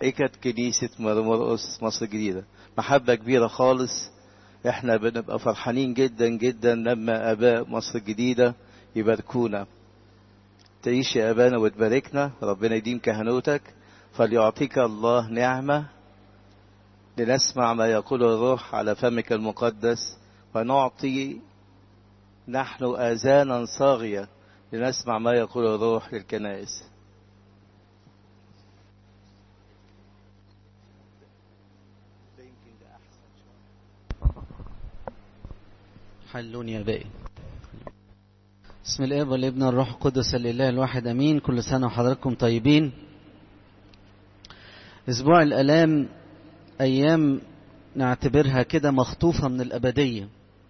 ملائكة كنيسة مرقس مصر الجديدة محبة كبيرة خالص احنا بنبقى فرحانين جدا جدا لما اباء مصر الجديدة يباركونا تعيش يا ابانا وتباركنا ربنا يديم كهنوتك فليعطيك الله نعمة لنسمع ما يقول الروح على فمك المقدس ونعطي نحن آذانا صاغية لنسمع ما يقول الروح للكنائس حلوني يا باقي بسم الاب والابن والروح القدس الاله الواحد امين كل سنه وحضراتكم طيبين اسبوع الالام ايام نعتبرها كده مخطوفه من الابديه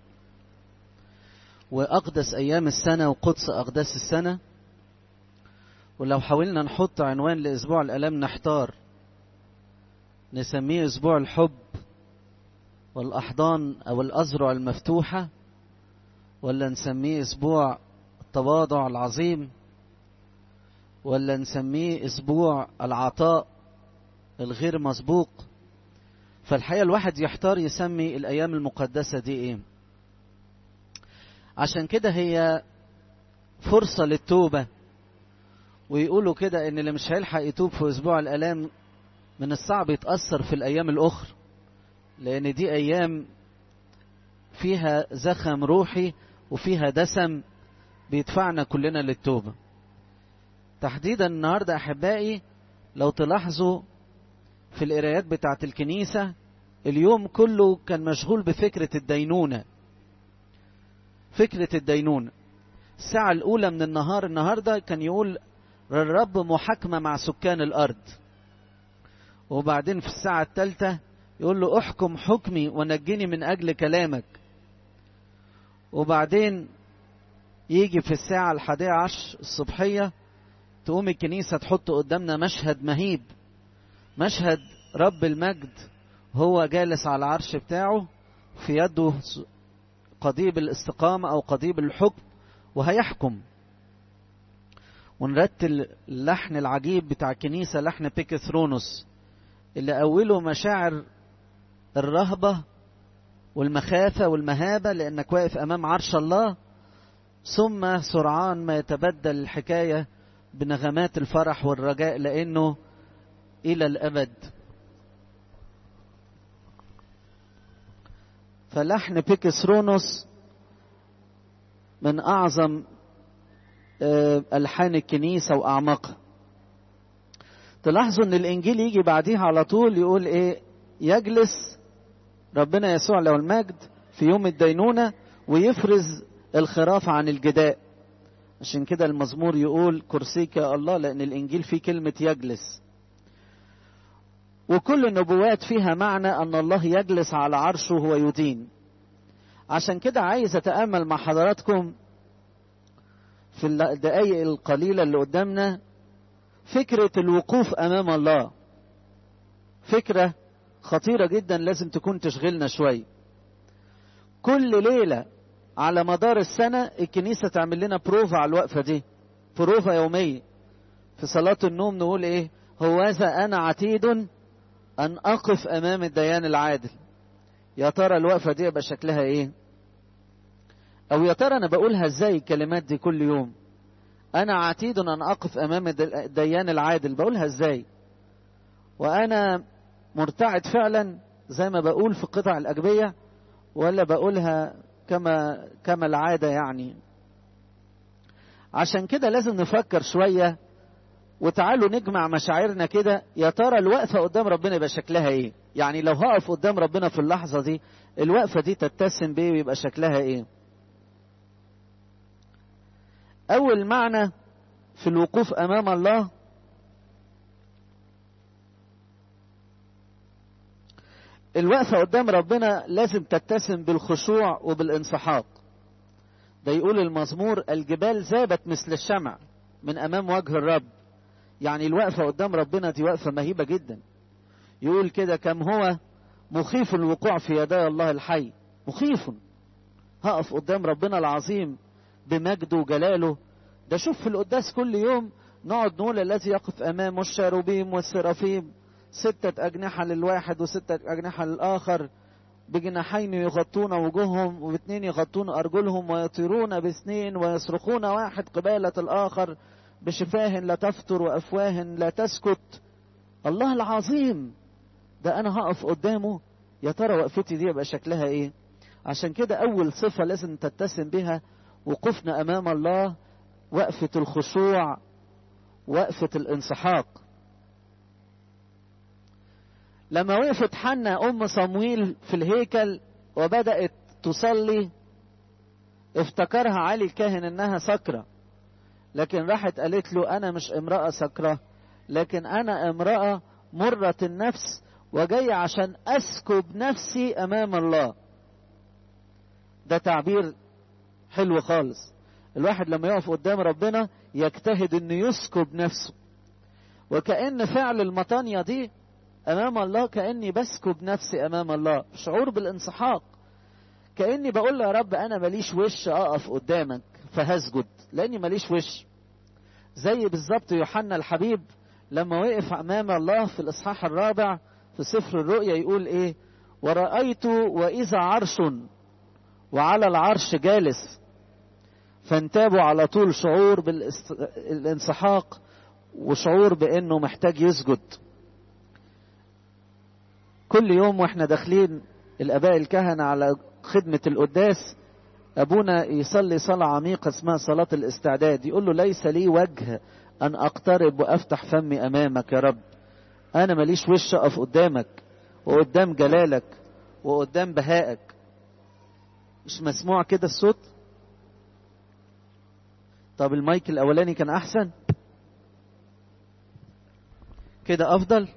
واقدس ايام السنه وقدس اقداس السنه ولو حاولنا نحط عنوان لاسبوع الالام نحتار نسميه اسبوع الحب والاحضان او الازرع المفتوحه ولا نسميه اسبوع التواضع العظيم ولا نسميه اسبوع العطاء الغير مسبوق فالحقيقه الواحد يحتار يسمي الايام المقدسه دي ايه عشان كده هي فرصه للتوبه ويقولوا كده ان اللي مش هيلحق يتوب في اسبوع الالام من الصعب يتاثر في الايام الاخرى لان دي ايام فيها زخم روحي وفيها دسم بيدفعنا كلنا للتوبه تحديدا النهارده احبائي لو تلاحظوا في القرايات بتاعه الكنيسه اليوم كله كان مشغول بفكره الدينونه فكره الدينونه الساعه الاولى من النهار النهارده كان يقول الرب محاكمه مع سكان الارض وبعدين في الساعه الثالثه يقول له احكم حكمي ونجني من اجل كلامك وبعدين يجي في الساعة الحادية عشر الصبحية تقوم الكنيسة تحط قدامنا مشهد مهيب مشهد رب المجد هو جالس على العرش بتاعه في يده قضيب الاستقامة أو قضيب الحكم وهيحكم ونرتل اللحن العجيب بتاع الكنيسة لحن بيكثرونوس اللي أوله مشاعر الرهبة والمخافة والمهابة لأنك واقف أمام عرش الله ثم سرعان ما يتبدل الحكاية بنغمات الفرح والرجاء لأنه إلى الأبد فلحن بيكسرونوس من أعظم ألحان الكنيسة وأعمقها تلاحظوا ان الانجيل يجي بعديها على طول يقول ايه يجلس ربنا يسوع له المجد في يوم الدينونة ويفرز الخراف عن الجداء عشان كده المزمور يقول كرسيك يا الله لأن الإنجيل فيه كلمة يجلس وكل النبوات فيها معنى أن الله يجلس على عرشه ويدين عشان كده عايز أتأمل مع حضراتكم في الدقايق القليلة اللي قدامنا فكرة الوقوف أمام الله فكرة خطيرة جدا لازم تكون تشغلنا شوية كل ليلة على مدار السنة الكنيسة تعمل لنا بروفا على الوقفة دي بروفا يومية في صلاة النوم نقول ايه هوذا أنا عتيد أن أقف أمام الديان العادل يا ترى الوقفة دي يبقى شكلها ايه أو يا ترى أنا بقولها ازاي الكلمات دي كل يوم أنا عتيد أن أقف أمام الديان العادل بقولها ازاي وأنا مرتعد فعلا زي ما بقول في قطع الأجبية ولا بقولها كما كما العادة يعني عشان كده لازم نفكر شوية وتعالوا نجمع مشاعرنا كده يا ترى الوقفة قدام ربنا يبقى شكلها ايه يعني لو هقف قدام ربنا في اللحظة دي الوقفة دي تتسم بيه ويبقى شكلها ايه اول معنى في الوقوف امام الله الوقفة قدام ربنا لازم تتسم بالخشوع وبالانسحاق ده يقول المزمور الجبال ذابت مثل الشمع من أمام وجه الرب يعني الوقفة قدام ربنا دي وقفة مهيبة جدا يقول كده كم هو مخيف الوقوع في يدي الله الحي مخيف هقف قدام ربنا العظيم بمجده وجلاله ده شوف في القداس كل يوم نقعد نقول الذي يقف أمامه الشاروبيم والسرافيم ستة أجنحة للواحد وستة أجنحة للآخر بجناحين يغطون وجوههم وباثنين يغطون أرجلهم ويطيرون باثنين ويصرخون واحد قبالة الآخر بشفاه لا تفتر وأفواه لا تسكت الله العظيم ده أنا هقف قدامه يا ترى وقفتي دي يبقى شكلها إيه عشان كده أول صفة لازم تتسم بها وقوفنا أمام الله وقفة الخشوع وقفة الانسحاق لما وقفت حنا أم صمويل في الهيكل وبدأت تصلي افتكرها علي الكاهن انها سكرة لكن راحت قالت له انا مش امرأة سكرة لكن انا امرأة مرة النفس وجاي عشان اسكب نفسي امام الله ده تعبير حلو خالص الواحد لما يقف قدام ربنا يجتهد انه يسكب نفسه وكأن فعل المطانية دي امام الله كأني بسكب نفسي امام الله شعور بالانسحاق كأني بقول له يا رب انا ماليش وش اقف قدامك فهسجد لاني ماليش وش زي بالظبط يوحنا الحبيب لما وقف امام الله في الاصحاح الرابع في سفر الرؤيا يقول ايه ورأيت واذا عرش وعلى العرش جالس فانتابوا على طول شعور بالانسحاق وشعور بانه محتاج يسجد كل يوم واحنا داخلين الاباء الكهنه على خدمه القداس ابونا يصلي صلاه عميقه اسمها صلاه الاستعداد يقول له ليس لي وجه ان اقترب وافتح فمي امامك يا رب انا ماليش وش اقف قدامك وقدام جلالك وقدام بهائك مش مسموع كده الصوت طب المايك الاولاني كان احسن كده افضل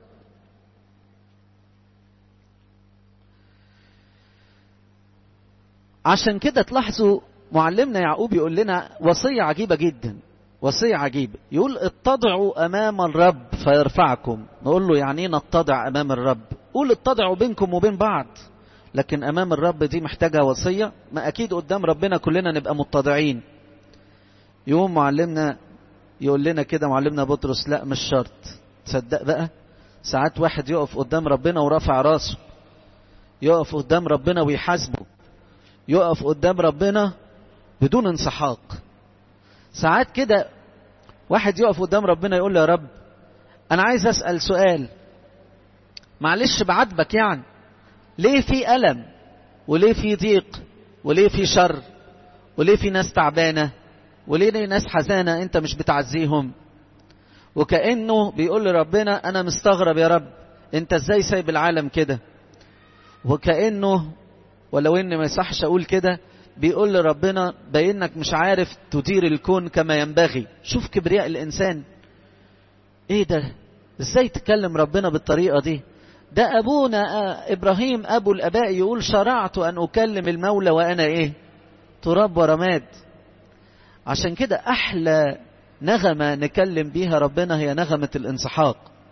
عشان كده تلاحظوا معلمنا يعقوب يقول لنا وصية عجيبة جدا وصية عجيبة يقول اتضعوا أمام الرب فيرفعكم نقول له يعني ايه نتضع أمام الرب قول اتضعوا بينكم وبين بعض لكن أمام الرب دي محتاجة وصية ما أكيد قدام ربنا كلنا نبقى متضعين يوم معلمنا يقول لنا كده معلمنا بطرس لا مش شرط تصدق بقى ساعات واحد يقف قدام ربنا ورافع راسه يقف قدام ربنا ويحاسبه يقف قدام ربنا بدون انسحاق ساعات كده واحد يقف قدام ربنا يقول له يا رب انا عايز اسال سؤال معلش بعاتبك يعني ليه في الم وليه في ضيق وليه في شر وليه في ناس تعبانه وليه ناس حزانه انت مش بتعزيهم وكانه بيقول لربنا انا مستغرب يا رب انت ازاي سايب العالم كده وكانه ولو ان ما يصحش اقول كده بيقول لربنا بينك مش عارف تدير الكون كما ينبغي شوف كبرياء الانسان ايه ده ازاي تكلم ربنا بالطريقه دي ده ابونا ابراهيم ابو الاباء يقول شرعت ان اكلم المولى وانا ايه تراب ورماد عشان كده احلى نغمه نكلم بيها ربنا هي نغمه الانسحاق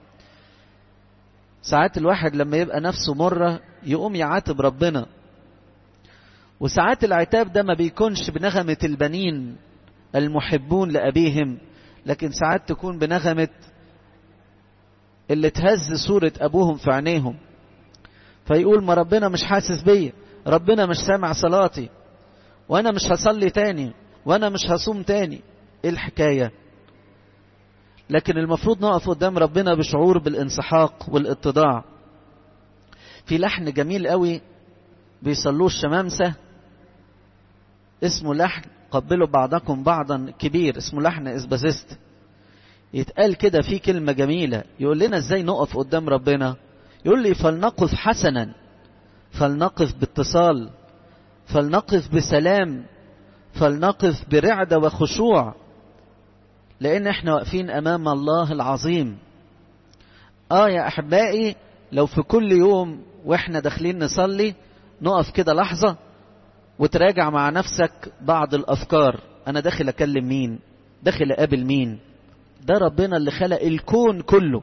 ساعات الواحد لما يبقى نفسه مره يقوم يعاتب ربنا وساعات العتاب ده ما بيكونش بنغمة البنين المحبون لأبيهم لكن ساعات تكون بنغمة اللي تهز صورة أبوهم في عينيهم فيقول ما ربنا مش حاسس بيا ربنا مش سامع صلاتي وأنا مش هصلي تاني وأنا مش هصوم تاني إيه الحكاية لكن المفروض نقف قدام ربنا بشعور بالانسحاق والاتضاع في لحن جميل قوي بيصلوه الشمامسة اسمه لحن قبلوا بعضكم بعضا كبير اسمه لحن اسبازيست يتقال كده في كلمة جميلة يقول لنا ازاي نقف قدام ربنا يقول لي فلنقف حسنا فلنقف باتصال فلنقف بسلام فلنقف برعدة وخشوع لان احنا واقفين امام الله العظيم اه يا احبائي لو في كل يوم واحنا داخلين نصلي نقف كده لحظة وتراجع مع نفسك بعض الأفكار أنا داخل أكلم مين داخل أقابل مين ده ربنا اللي خلق الكون كله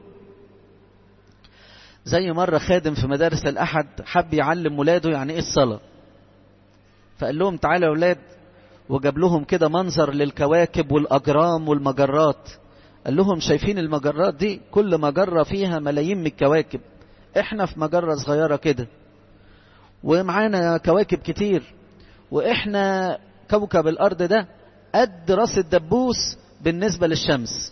زي مرة خادم في مدارس الأحد حب يعلم ولاده يعني إيه الصلاة فقال لهم تعالوا يا ولاد وجاب لهم كده منظر للكواكب والأجرام والمجرات قال لهم شايفين المجرات دي كل مجرة فيها ملايين من الكواكب احنا في مجرة صغيرة كده ومعانا كواكب كتير واحنا كوكب الارض ده قد راس الدبوس بالنسبة للشمس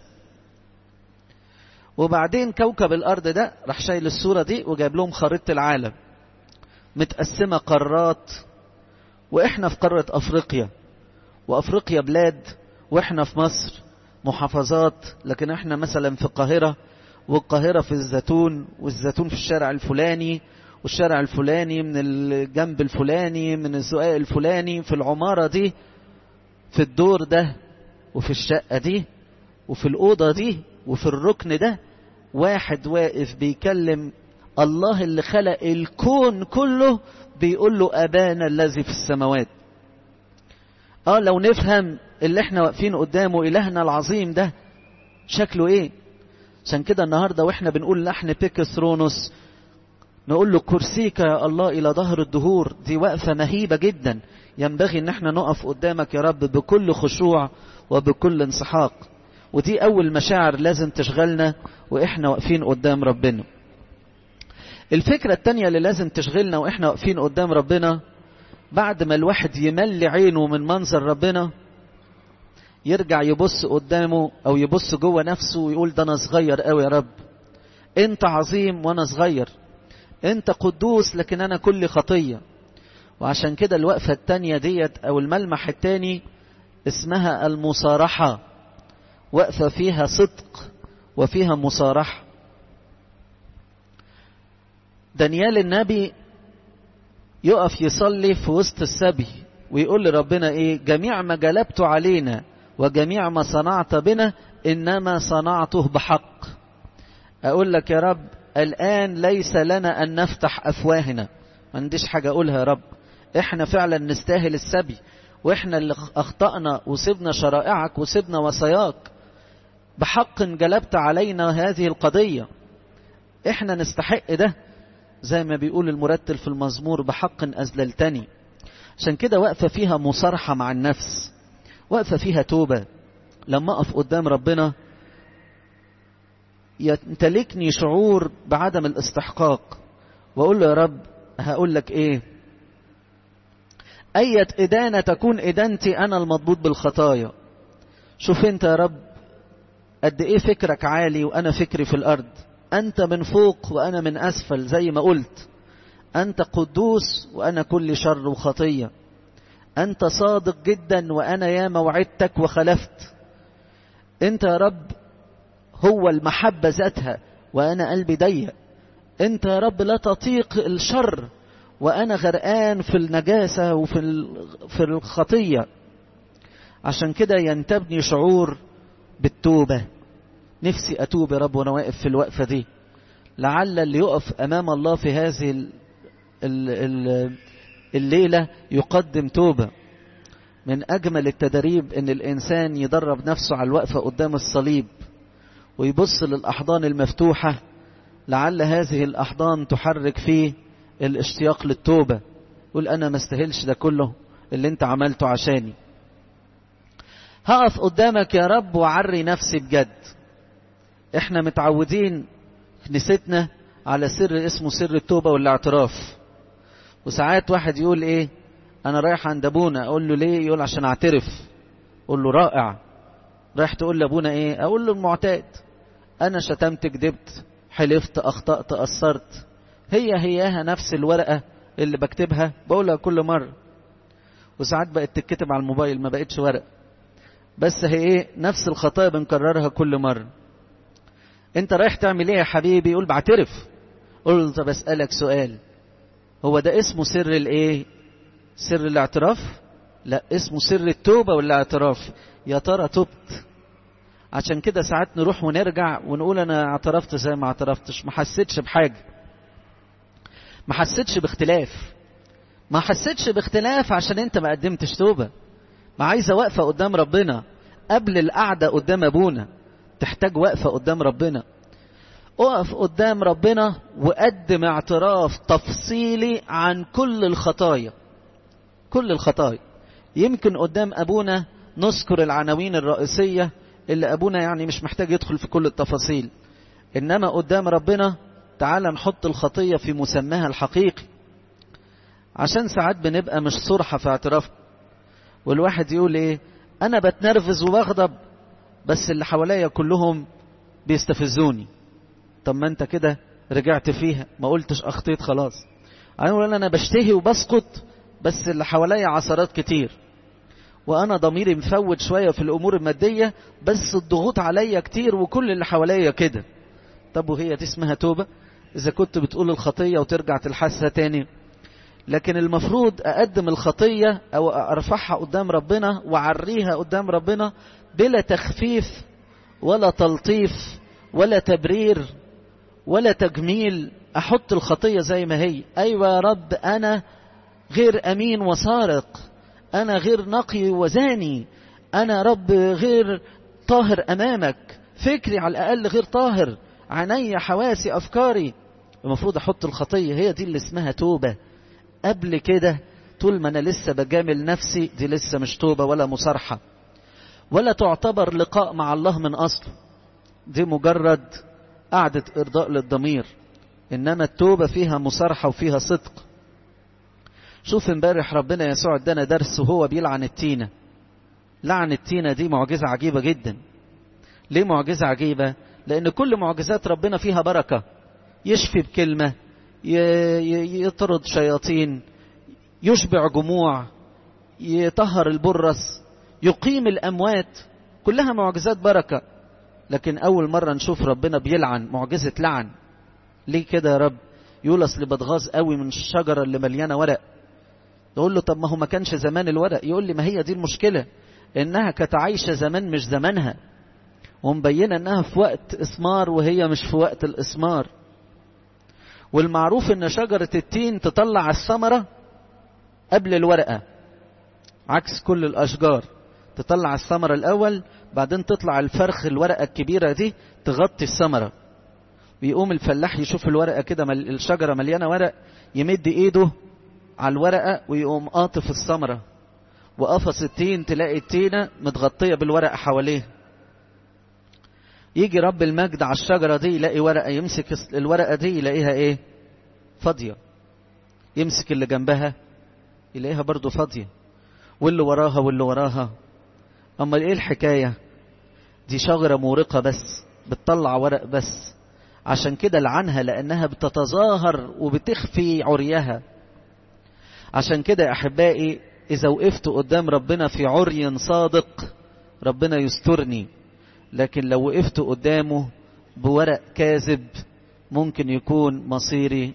وبعدين كوكب الارض ده راح شايل الصورة دي وجايب لهم خريطة العالم متقسمة قارات واحنا في قارة افريقيا وافريقيا بلاد واحنا في مصر محافظات لكن احنا مثلا في القاهرة والقاهرة في الزيتون والزيتون في الشارع الفلاني والشارع الفلاني من الجنب الفلاني من الزقاق الفلاني في العمارة دي في الدور ده وفي الشقة دي وفي الأوضة دي وفي الركن ده واحد واقف بيكلم الله اللي خلق الكون كله بيقول له أبانا الذي في السماوات اه لو نفهم اللي احنا واقفين قدامه إلهنا العظيم ده شكله ايه عشان كده النهاردة واحنا بنقول لحن بيكسرونوس نقول له كرسيك يا الله إلى ظهر الدهور دي وقفة مهيبة جدا ينبغي ان احنا نقف قدامك يا رب بكل خشوع وبكل انسحاق ودي أول مشاعر لازم تشغلنا وإحنا واقفين قدام ربنا الفكرة التانية اللي لازم تشغلنا وإحنا واقفين قدام ربنا بعد ما الواحد يملي عينه من منظر ربنا يرجع يبص قدامه أو يبص جوه نفسه ويقول ده أنا صغير قوي يا رب أنت عظيم وأنا صغير أنت قدوس لكن أنا كل خطية وعشان كده الوقفة التانية ديت أو الملمح التاني اسمها المصارحة وقفة فيها صدق وفيها مصارحة دانيال النبي يقف يصلي في وسط السبي ويقول لربنا ايه جميع ما جلبت علينا وجميع ما صنعت بنا انما صنعته بحق اقول لك يا رب الان ليس لنا ان نفتح افواهنا ما عنديش حاجه اقولها يا رب احنا فعلا نستاهل السبي واحنا اللي اخطانا وسبنا شرائعك وسبنا وصاياك بحق جلبت علينا هذه القضيه احنا نستحق ده زي ما بيقول المرتل في المزمور بحق أذللتني عشان كده واقفة فيها مصارحة مع النفس واقفة فيها توبة لما أقف قدام ربنا يمتلكني شعور بعدم الاستحقاق وأقول له يا رب هقول لك إيه أية إدانة تكون إدانتي أنا المضبوط بالخطايا شوف أنت يا رب قد إيه فكرك عالي وأنا فكري في الأرض أنت من فوق وأنا من أسفل زي ما قلت أنت قدوس وأنا كل شر وخطية أنت صادق جدا وأنا يا موعدتك وخلفت أنت يا رب هو المحبة ذاتها وأنا قلبي ضيق أنت يا رب لا تطيق الشر وأنا غرقان في النجاسة وفي في الخطية عشان كده ينتابني شعور بالتوبة نفسي أتوب يا رب وأنا واقف في الوقفة دي لعل اللي يقف أمام الله في هذه ال ال ال الليلة يقدم توبة من أجمل التدريب أن الإنسان يدرب نفسه على الوقفة قدام الصليب ويبص للأحضان المفتوحة لعل هذه الأحضان تحرك فيه الاشتياق للتوبة يقول أنا ما استاهلش ده كله اللي أنت عملته عشاني هقف قدامك يا رب وعري نفسي بجد احنا متعودين كنيستنا على سر اسمه سر التوبة والاعتراف وساعات واحد يقول ايه انا رايح عند ابونا اقول له ليه يقول عشان اعترف اقول له رائع رايح تقول لابونا ايه اقول له المعتاد انا شتمت كدبت حلفت اخطأت قصرت هي هياها نفس الورقة اللي بكتبها بقولها كل مرة وساعات بقت تتكتب على الموبايل ما بقتش ورق بس هي ايه نفس الخطايا بنكررها كل مرة انت رايح تعمل ايه يا حبيبي يقول بعترف قول له طب اسألك سؤال هو ده اسمه سر الايه سر الاعتراف لا اسمه سر التوبة والاعتراف يا ترى تبت عشان كده ساعات نروح ونرجع ونقول انا اعترفت زي ما اعترفتش ما حسيتش بحاجة ما حسيتش باختلاف ما حسيتش باختلاف عشان انت ما قدمتش توبة ما عايزة واقفة قدام ربنا قبل القعدة قدام ابونا تحتاج وقفة قدام ربنا اقف قدام ربنا وقدم اعتراف تفصيلي عن كل الخطايا كل الخطايا يمكن قدام ابونا نذكر العناوين الرئيسية اللي أبونا يعني مش محتاج يدخل في كل التفاصيل إنما قدام ربنا تعال نحط الخطية في مسماها الحقيقي عشان ساعات بنبقى مش صرحة في اعتراف والواحد يقول ايه انا بتنرفز وبغضب بس اللي حواليا كلهم بيستفزوني طب ما انت كده رجعت فيها ما قلتش اخطيت خلاص انا اقول انا بشتهي وبسقط بس اللي حواليا عثرات كتير وانا ضميري مفوت شويه في الامور الماديه بس الضغوط عليا كتير وكل اللي حواليا كده طب وهي دي اسمها توبه اذا كنت بتقول الخطيه وترجع تلحسها تاني لكن المفروض اقدم الخطيه او ارفعها قدام ربنا واعريها قدام ربنا بلا تخفيف ولا تلطيف ولا تبرير ولا تجميل احط الخطيه زي ما هي ايوه يا رب انا غير امين وسارق انا غير نقي وزاني انا رب غير طاهر امامك فكري على الاقل غير طاهر عيني حواسي افكاري المفروض احط الخطيه هي دي اللي اسمها توبه قبل كده طول ما انا لسه بجامل نفسي دي لسه مش توبه ولا مصارحه ولا تعتبر لقاء مع الله من اصله دي مجرد قعده ارضاء للضمير انما التوبه فيها مصارحه وفيها صدق شوف امبارح ربنا يسوع ادانا درس وهو بيلعن التينه لعن التينه دي معجزه عجيبه جدا ليه معجزه عجيبه لان كل معجزات ربنا فيها بركه يشفي بكلمه يطرد شياطين يشبع جموع يطهر البرص يقيم الاموات كلها معجزات بركه لكن اول مره نشوف ربنا بيلعن معجزه لعن ليه كده يا رب يقول اصل بتغاظ قوي من الشجره اللي مليانه ورق تقول له طب ما هو ما كانش زمان الورق يقول لي ما هي دي المشكله انها كانت عايشه زمان مش زمانها ومبينه انها في وقت اسمار وهي مش في وقت الاسمار والمعروف ان شجرة التين تطلع الثمرة قبل الورقة عكس كل الاشجار تطلع الثمرة الاول بعدين تطلع الفرخ الورقة الكبيرة دي تغطي الثمرة ويقوم الفلاح يشوف الورقة كده مل... الشجرة مليانة ورق يمد ايده على الورقة ويقوم قاطف الثمرة وقفص التين تلاقي التينة متغطية بالورقة حواليه يجي رب المجد على الشجرة دي يلاقي ورقة يمسك الورقة دي يلاقيها ايه فاضية يمسك اللي جنبها يلاقيها برضو فاضية واللي وراها واللي وراها اما ايه الحكاية دي شجرة مورقة بس بتطلع ورق بس عشان كده لعنها لانها بتتظاهر وبتخفي عريها عشان كده يا احبائي اذا وقفت قدام ربنا في عري صادق ربنا يسترني لكن لو وقفت قدامه بورق كاذب ممكن يكون مصيري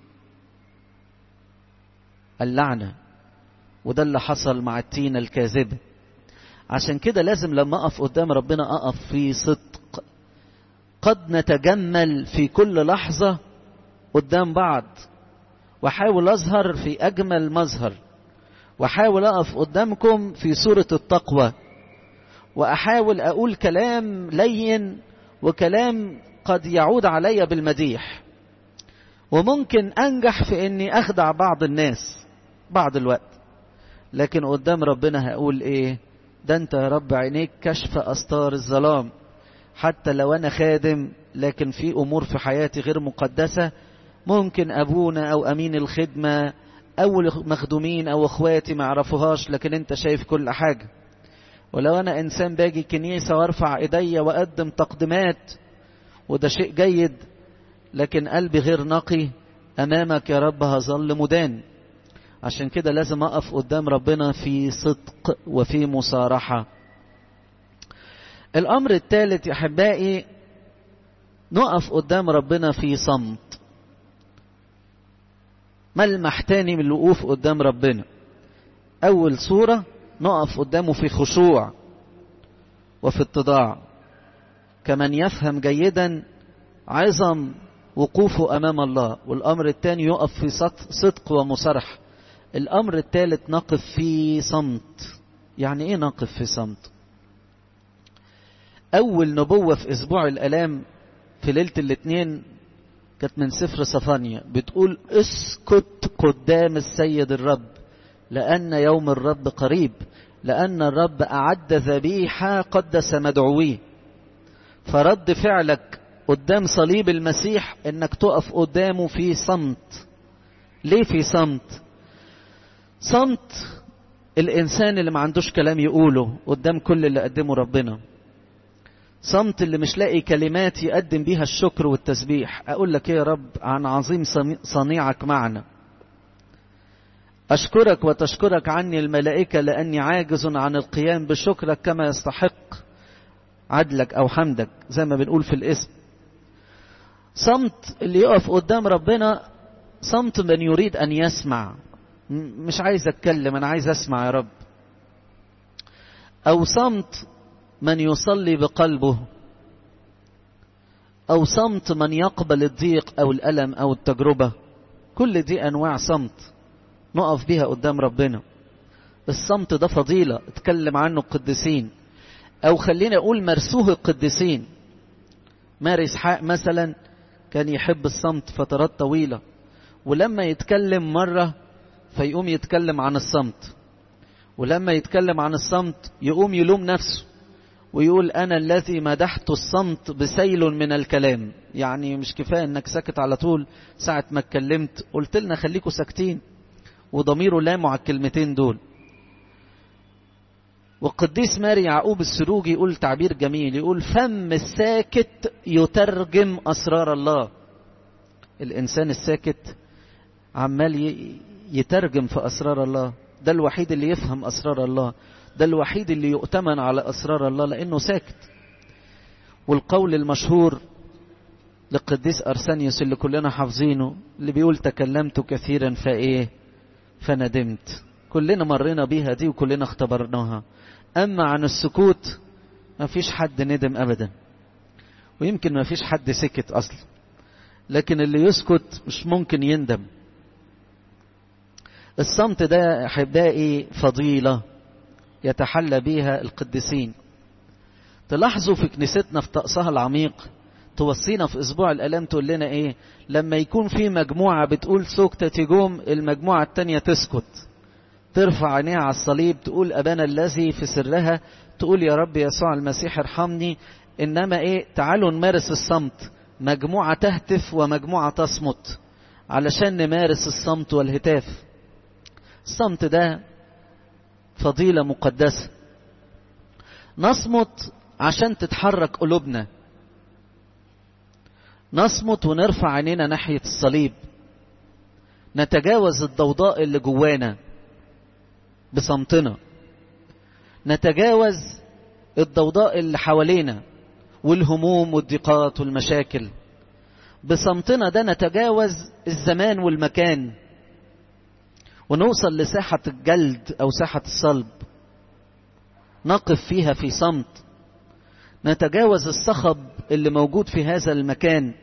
اللعنة وده اللي حصل مع التينة الكاذبة عشان كده لازم لما أقف قدام ربنا أقف في صدق قد نتجمل في كل لحظة قدام بعض وحاول أظهر في أجمل مظهر وحاول أقف قدامكم في صورة التقوى واحاول اقول كلام لين وكلام قد يعود علي بالمديح وممكن انجح في اني اخدع بعض الناس بعض الوقت لكن قدام ربنا هقول ايه ده انت يا رب عينيك كشف استار الظلام حتى لو انا خادم لكن في امور في حياتي غير مقدسه ممكن ابونا او امين الخدمه او المخدومين او اخواتي ما يعرفوهاش لكن انت شايف كل حاجه ولو انا انسان باجي كنيسة وارفع ايديا واقدم تقديمات وده شيء جيد لكن قلبي غير نقي امامك يا رب هظل مدان عشان كده لازم اقف قدام ربنا في صدق وفي مصارحة الامر الثالث يا احبائي نقف قدام ربنا في صمت ملمح تاني من الوقوف قدام ربنا اول صوره نقف قدامه في خشوع وفي اتضاع كمن يفهم جيدا عظم وقوفه امام الله والامر الثاني يقف في صدق ومصارحه الامر الثالث نقف في صمت يعني ايه نقف في صمت اول نبوه في اسبوع الالام في ليله الاثنين كانت من سفر صفانيا بتقول اسكت قدام السيد الرب لان يوم الرب قريب لأن الرب أعد ذبيحة قدس مدعويه فرد فعلك قدام صليب المسيح انك تقف قدامه في صمت ليه في صمت صمت الانسان اللي ما عندوش كلام يقوله قدام كل اللي قدمه ربنا صمت اللي مش لاقي كلمات يقدم بيها الشكر والتسبيح اقول لك يا رب عن عظيم صنيعك معنا اشكرك وتشكرك عني الملائكه لاني عاجز عن القيام بشكرك كما يستحق عدلك او حمدك زي ما بنقول في الاسم صمت اللي يقف قدام ربنا صمت من يريد ان يسمع مش عايز اتكلم انا عايز اسمع يا رب او صمت من يصلي بقلبه او صمت من يقبل الضيق او الالم او التجربه كل دي انواع صمت نقف بيها قدام ربنا الصمت ده فضيله اتكلم عنه القديسين او خلينا اقول مرسوه القديسين ماري اسحاق مثلا كان يحب الصمت فترات طويله ولما يتكلم مره فيقوم يتكلم عن الصمت ولما يتكلم عن الصمت يقوم يلوم نفسه ويقول انا الذي مدحت الصمت بسيل من الكلام يعني مش كفايه انك ساكت على طول ساعه ما اتكلمت قلت لنا خليكم ساكتين وضميره لاموا على الكلمتين دول والقديس ماري يعقوب السروجي يقول تعبير جميل يقول فم الساكت يترجم أسرار الله الإنسان الساكت عمال يترجم في أسرار الله ده الوحيد اللي يفهم أسرار الله ده الوحيد اللي يؤتمن على أسرار الله لأنه ساكت والقول المشهور للقديس أرسانيوس اللي كلنا حافظينه اللي بيقول تكلمت كثيرا فإيه فندمت كلنا مرينا بيها دي وكلنا اختبرناها أما عن السكوت ما فيش حد ندم أبدا ويمكن ما فيش حد سكت أصلا لكن اللي يسكت مش ممكن يندم الصمت ده أحبائي فضيلة يتحلى بها القديسين تلاحظوا في كنيستنا في طقسها العميق توصينا في اسبوع الالام تقول لنا ايه لما يكون في مجموعه بتقول سكتة تجوم المجموعه التانية تسكت ترفع عينيها على الصليب تقول ابانا الذي في سرها تقول يا رب يسوع المسيح ارحمني انما ايه تعالوا نمارس الصمت مجموعه تهتف ومجموعه تصمت علشان نمارس الصمت والهتاف الصمت ده فضيله مقدسه نصمت عشان تتحرك قلوبنا نصمت ونرفع عينينا ناحيه الصليب نتجاوز الضوضاء اللي جوانا بصمتنا نتجاوز الضوضاء اللي حوالينا والهموم والضيقات والمشاكل بصمتنا ده نتجاوز الزمان والمكان ونوصل لساحة الجلد أو ساحة الصلب نقف فيها في صمت نتجاوز الصخب اللي موجود في هذا المكان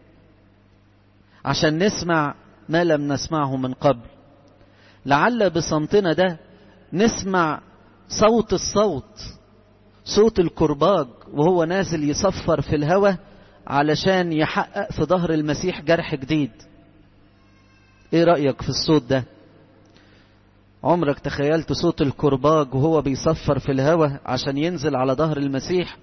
عشان نسمع ما لم نسمعه من قبل لعل بصمتنا ده نسمع صوت الصوت صوت الكرباج وهو نازل يصفر في الهواء علشان يحقق في ظهر المسيح جرح جديد ايه رأيك في الصوت ده عمرك تخيلت صوت الكرباج وهو بيصفر في الهواء عشان ينزل على ظهر المسيح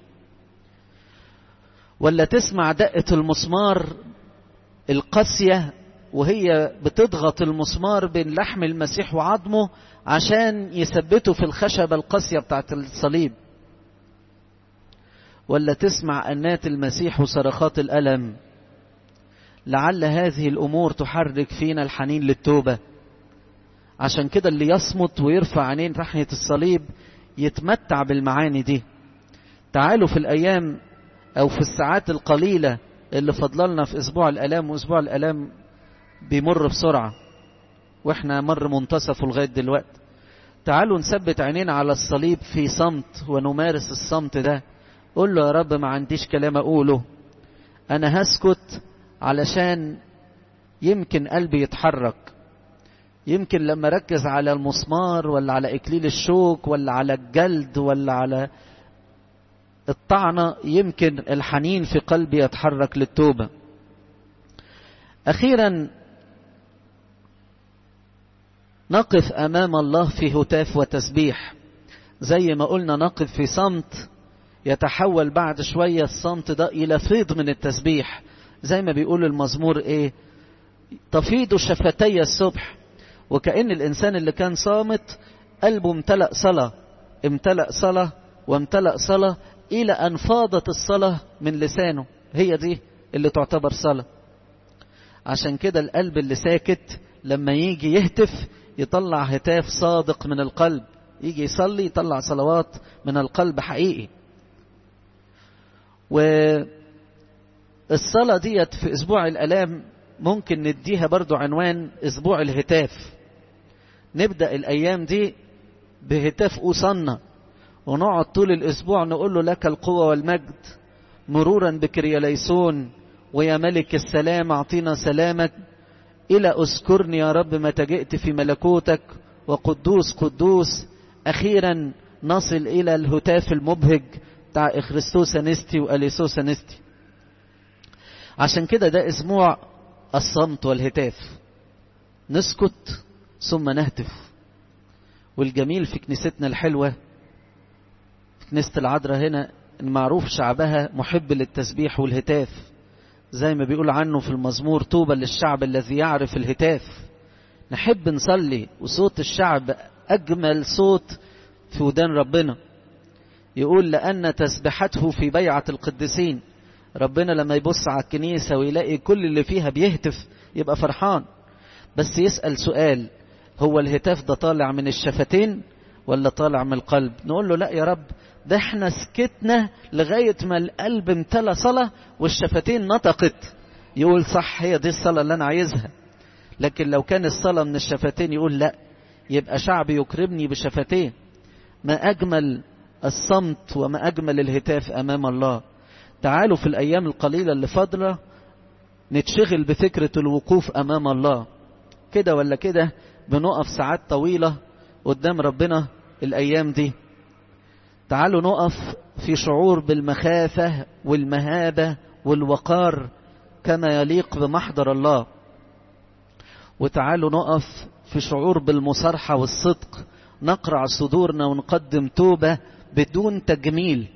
ولا تسمع دقة المسمار القاسية وهي بتضغط المسمار بين لحم المسيح وعظمه عشان يثبته في الخشبة القاسية بتاعت الصليب ولا تسمع أنات المسيح وصرخات الألم لعل هذه الأمور تحرك فينا الحنين للتوبة عشان كده اللي يصمت ويرفع عينين ناحية الصليب يتمتع بالمعاني دي تعالوا في الأيام أو في الساعات القليلة اللي فضلنا في أسبوع الألام وأسبوع الألام بيمر بسرعة واحنا مر منتصفه لغاية دلوقتي تعالوا نثبت عينينا على الصليب في صمت ونمارس الصمت ده قول له يا رب ما عنديش كلام اقوله انا هسكت علشان يمكن قلبي يتحرك يمكن لما ركز على المسمار ولا على اكليل الشوك ولا على الجلد ولا على الطعنة يمكن الحنين في قلبي يتحرك للتوبة أخيرا نقف أمام الله في هتاف وتسبيح زي ما قلنا نقف في صمت يتحول بعد شوية الصمت ده إلى فيض من التسبيح زي ما بيقول المزمور إيه تفيض شفتي الصبح وكأن الإنسان اللي كان صامت قلبه امتلأ صلاة امتلأ صلاة وامتلأ صلاة إلى أن فاضت الصلاة من لسانه هي دي اللي تعتبر صلاة عشان كده القلب اللي ساكت لما يجي يهتف يطلع هتاف صادق من القلب يجي يصلي يطلع صلوات من القلب حقيقي والصلاة ديت في أسبوع الألام ممكن نديها برضو عنوان أسبوع الهتاف نبدأ الأيام دي بهتاف أوصنا ونقعد طول الأسبوع نقول له لك القوة والمجد مرورا بكرياليسون ويا ملك السلام أعطينا سلامك إلى أذكرني يا رب متى جئت في ملكوتك وقدوس قدوس أخيرا نصل إلى الهتاف المبهج بتاع إخريستوس أنستي وأليسوس أنستي عشان كده ده أسبوع الصمت والهتاف نسكت ثم نهتف والجميل في كنيستنا الحلوة في كنيسة العذراء هنا المعروف شعبها محب للتسبيح والهتاف زي ما بيقول عنه في المزمور طوبى للشعب الذي يعرف الهتاف نحب نصلي وصوت الشعب أجمل صوت في ودان ربنا يقول لأن تسبحته في بيعة القديسين ربنا لما يبص على الكنيسة ويلاقي كل اللي فيها بيهتف يبقى فرحان بس يسأل سؤال هو الهتاف ده طالع من الشفتين ولا طالع من القلب نقول له لا يا رب ده احنا سكتنا لغاية ما القلب امتلى صلاة والشفتين نطقت يقول صح هي دي الصلاة اللي أنا عايزها لكن لو كان الصلاة من الشفتين يقول لا يبقى شعبي يكرمني بشفتين ما أجمل الصمت وما أجمل الهتاف أمام الله تعالوا في الأيام القليلة اللي فاضلة نتشغل بفكرة الوقوف أمام الله كده ولا كده بنقف ساعات طويلة قدام ربنا الأيام دي تعالوا نقف في شعور بالمخافة والمهابة والوقار كما يليق بمحضر الله وتعالوا نقف في شعور بالمصارحة والصدق نقرع صدورنا ونقدم توبة بدون تجميل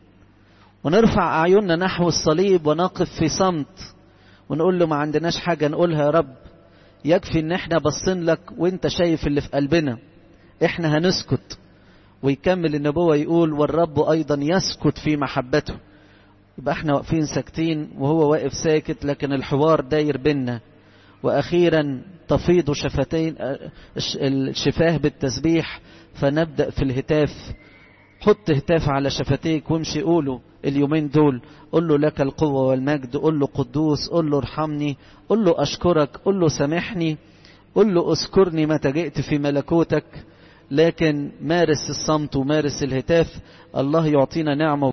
ونرفع أعيننا نحو الصليب ونقف في صمت ونقول له ما عندناش حاجة نقولها يا رب يكفي ان احنا بصين لك وانت شايف اللي في قلبنا احنا هنسكت ويكمل النبوة يقول والرب ايضا يسكت في محبته يبقى احنا واقفين ساكتين وهو واقف ساكت لكن الحوار داير بينا واخيرا تفيض شفتين الشفاه بالتسبيح فنبدأ في الهتاف حط هتاف على شفتيك وامشي قوله اليومين دول قل له لك القوة والمجد قل له قدوس قل له ارحمني قل له أشكرك قل له سامحني قل له اذكرني متى جئت في ملكوتك لكن مارس الصمت ومارس الهتاف الله يعطينا نعمة